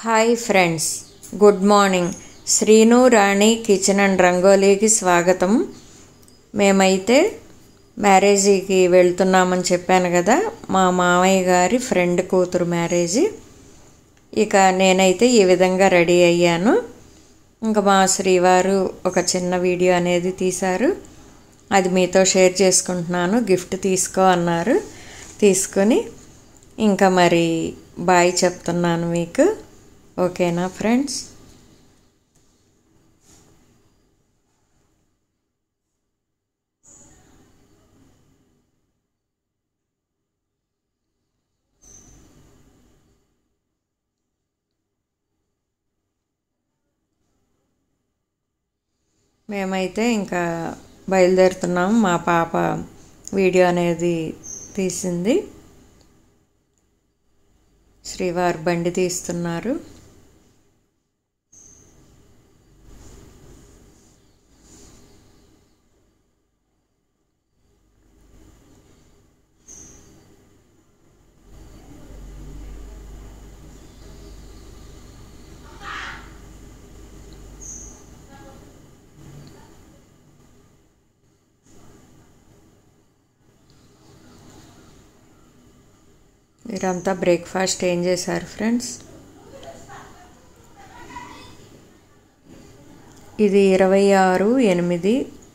hi friends good morning Srinu Rani kitchen and రంగోలీకి స్వాగతం మేమైతే మ్యారేజీకి వెళ్తున్నామని చెప్పాను కదా మా మామయ్య గారి ఫ్రెండ్ కూతురు మ్యారేజీ ఇక నేనైతే ఈ విధంగా రెడీ అయ్యాను ఇంకా మా శ్రీవారు ఒక చిన్న వీడియో అనేది తీశారు అది మీతో షేర్ చేసుకుంటున్నాను గిఫ్ట్ తీసుకో అన్నారు తీసుకొని ఇంకా మరి బాయ్ చెప్తున్నాను మీకు ఓకేనా ఫ్రెండ్స్ మేమైతే ఇంకా బయలుదేరుతున్నాము మా పాప వీడియో అనేది తీసింది శ్రీవారు బండి తీస్తున్నారు మీరంతా బ్రేక్ఫాస్ట్ ఏం చేశారు ఫ్రెండ్స్ ఇది ఇరవై ఆరు ఎనిమిది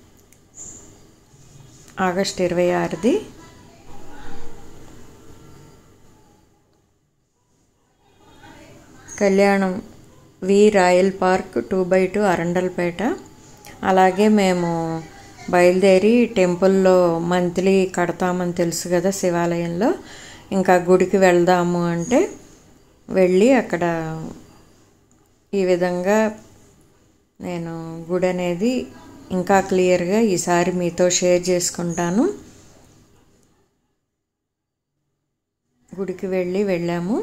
ఆగస్ట్ ఇరవై ఆరుది కళ్యాణం V royal park two by two Arundelpet అలాగే మేము బయలుదేరి టెంపుల్లో మంత్లీ కడతామని తెలుసు కదా శివాలయంలో ఇంకా గుడికి వెళ్దాము అంటే వెళ్ళి అక్కడ ఈ విధంగా నేను గుడి అనేది ఇంకా క్లియర్గా ఈసారి మీతో షేర్ చేసుకుంటాను గుడికి వెళ్ళి వెళ్ళాము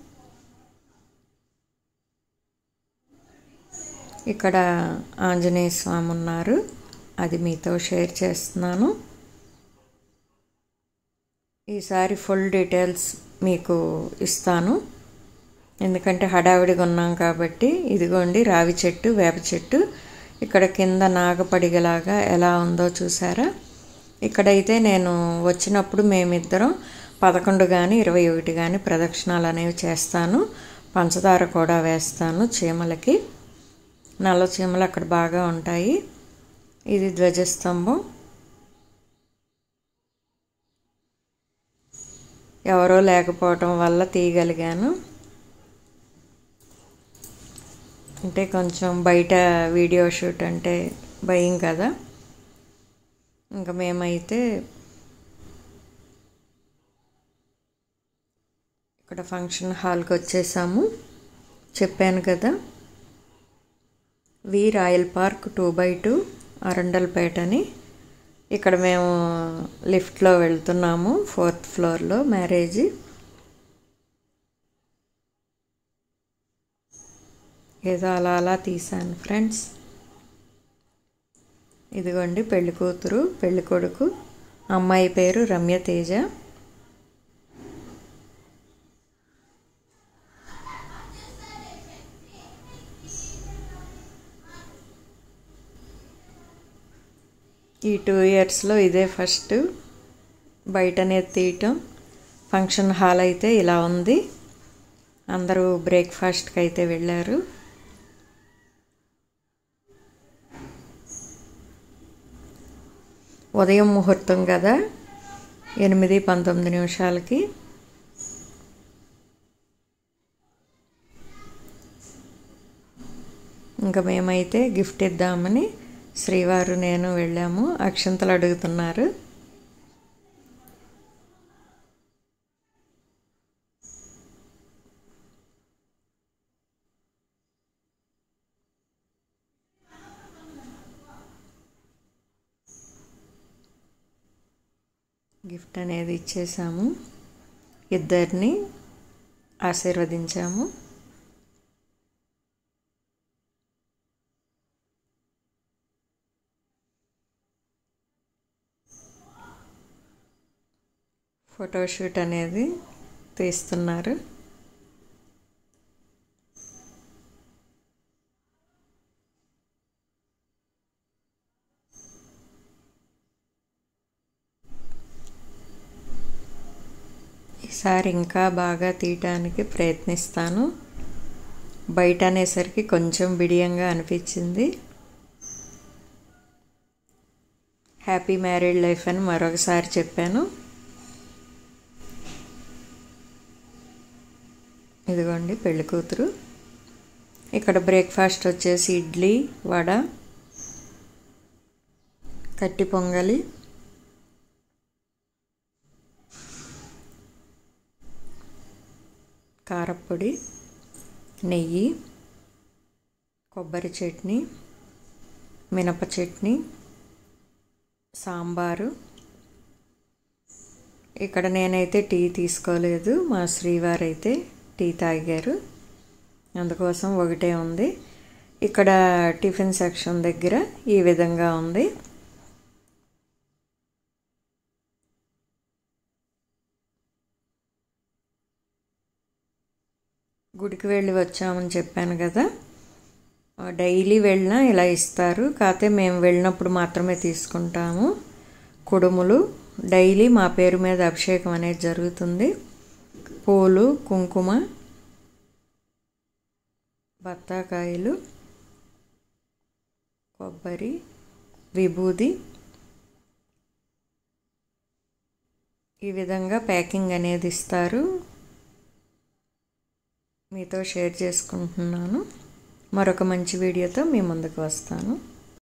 ఇక్కడ ఆంజనేయ స్వామి ఉన్నారు అది మీతో షేర్ చేస్తున్నాను ఈసారి ఫుల్ డీటెయిల్స్ మీకు ఇస్తాను ఎందుకంటే హడావిడిగా ఉన్నాం కాబట్టి ఇదిగోండి రావి చెట్టు వేప చెట్టు ఇక్కడ కింద నాగపడిగలాగా ఎలా ఉందో చూసారా ఇక్కడైతే నేను వచ్చినప్పుడు మేమిద్దరం పదకొండు కానీ ఇరవై ఒకటి కానీ ప్రదక్షిణాలు అనేవి చేస్తాను పంచదార కూడా వేస్తాను చీమలకి నల్ల చీమలు అక్కడ బాగా ఉంటాయి ఇది ధ్వజస్తంభం ఎవరో లేకపోవటం వల్ల తీయగలిగాను అంటే కొంచెం బయట వీడియో షూట్ అంటే భయం కదా ఇంకా మేమైతే ఇక్కడ ఫంక్షన్ హాల్కి వచ్చేసాము చెప్పాను కదా V royal park two by two Arundelpet అని ఇక్కడ మేము లిఫ్ట్లో వెళ్తున్నాము ఫోర్త్ ఫ్లోర్లో మ్యారేజ్ ఏదో అలా అలా తీసాను ఫ్రెండ్స్ ఇదిగోండి పెళ్లి కూతురు పెళ్లి కొడుకు అమ్మాయి పేరు రమ్య తేజ ఈ టూ ఇయర్స్లో ఇదే ఫస్ట్ బయటనే తీయటం ఫంక్షన్ హాల్ అయితే ఇలా ఉంది అందరూ బ్రేక్ఫాస్ట్కి అయితే వెళ్ళారు ఉదయం ముహూర్తం కదా ఎనిమిది పంతొమ్మిది నిమిషాలకి ఇంకా మేమైతే గిఫ్ట్ ఇద్దామని శ్రీవారు నేను వెళ్ళాము అక్షంతలు అడుగుతున్నారు గిఫ్ట్ అనేది ఇచ్చేసాము ఇద్దరిని ఆశీర్వదించాము ఫోటోషూట్ అనేది తీస్తున్నారు ఈసారి ఇంకా బాగా తీయటానికి ప్రయత్నిస్తాను బయట అనేసరికి కొంచెం బిడియంగా అనిపించింది హ్యాపీ మ్యారీడ్ లైఫ్ అని మరొకసారి చెప్పాను ఇదిగోండి పెళ్లి కూతురు ఇక్కడ బ్రేక్ఫాస్ట్ వచ్చేసి ఇడ్లీ వడ కట్టి పొంగలి కారప్పొడి నెయ్యి కొబ్బరి చట్నీ మినప చట్నీ సాంబారు ఇక్కడ నేనైతే టీ తీసుకోలేదు మా శ్రీవారు అయితే టీ తాగారు అందుకోసం ఒకటే ఉంది ఇక్కడ టిఫిన్ సెక్షన్ దగ్గర ఈ విధంగా ఉంది గుడికి వెళ్ళి వచ్చామని చెప్పాను కదా డైలీ వెళ్ళినా ఇలా ఇస్తారు కాకపోతే మేము వెళ్ళినప్పుడు మాత్రమే తీసుకుంటాము కుడుములు డైలీ మా పేరు మీద అభిషేకం అనేది జరుగుతుంది పూలు కుంకుమ బత్తాకాయలు కొబ్బరి విభూది ఈ విధంగా ప్యాకింగ్ అనేది ఇస్తారు మీతో షేర్ చేసుకుంటున్నాను మరొక మంచి వీడియోతో మీ ముందుకు వస్తాను